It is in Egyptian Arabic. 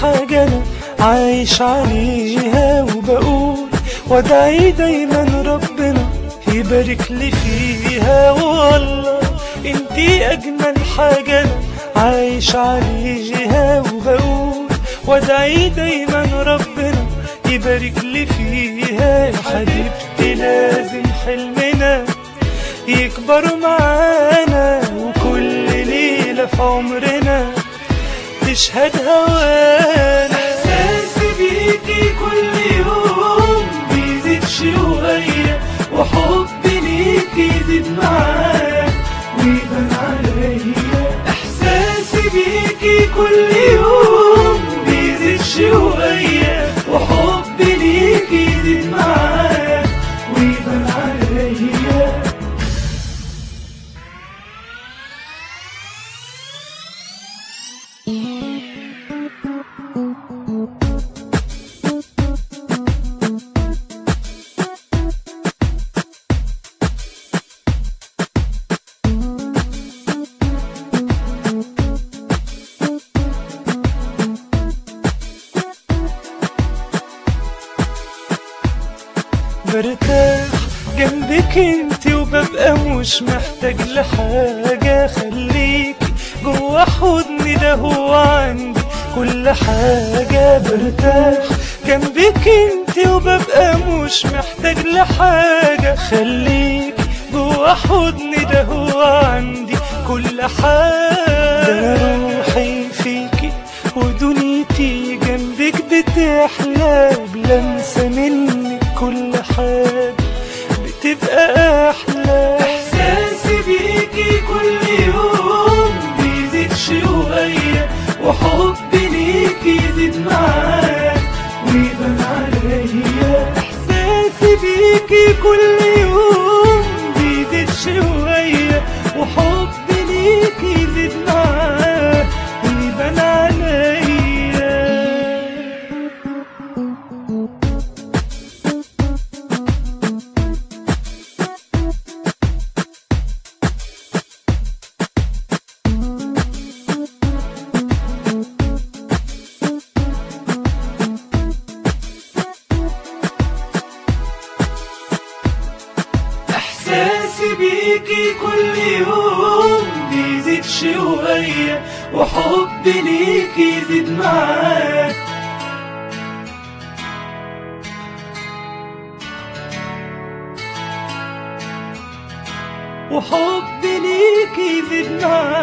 حاجة أنا عايش عليها وبقول وادعي دايما ربنا يبارك لي فيها والله انتي أجمل حاجة أنا عايش عليها وبقول وادعي دايما ربنا يبارك لي فيها يا حبيبتي لازم حلمنا يكبر معانا وكل ليلة في عمرنا تشهد هوانا احساسي بيكي كل يوم بيزيد شوية وحبي ليكي يزيد معايا ويبان عليا احساسي بيكي كل يوم بيزيد شوية وحبي ليكي يزيد معايا ويبان عليا برتاح جنبك انت وببقى مش محتاج لحاجة خليكي جوا حضني ده هو عندي كل حاجة برتاح جنبك انت وببقى مش محتاج لحاجة خليكي جوا حضني ده هو عندي كل حاجة ده أنا روحي فيكي ودنيتي جنبك بتحلى بلمسة منك كل حاجة بتبقى أحلى إحساسي بيكي كل يوم بيزيد شوية وحبي ليكي يزيد معايا ويبان عليا إحساسي بيكي كل يوم بيزيد شوية وحبي ليكي يزيد معايا ويبان عليا احساسي بيكي كل يوم بيزيد شوية وحبي ليكي يزيد معاك وحبي ليكي يزيد معاك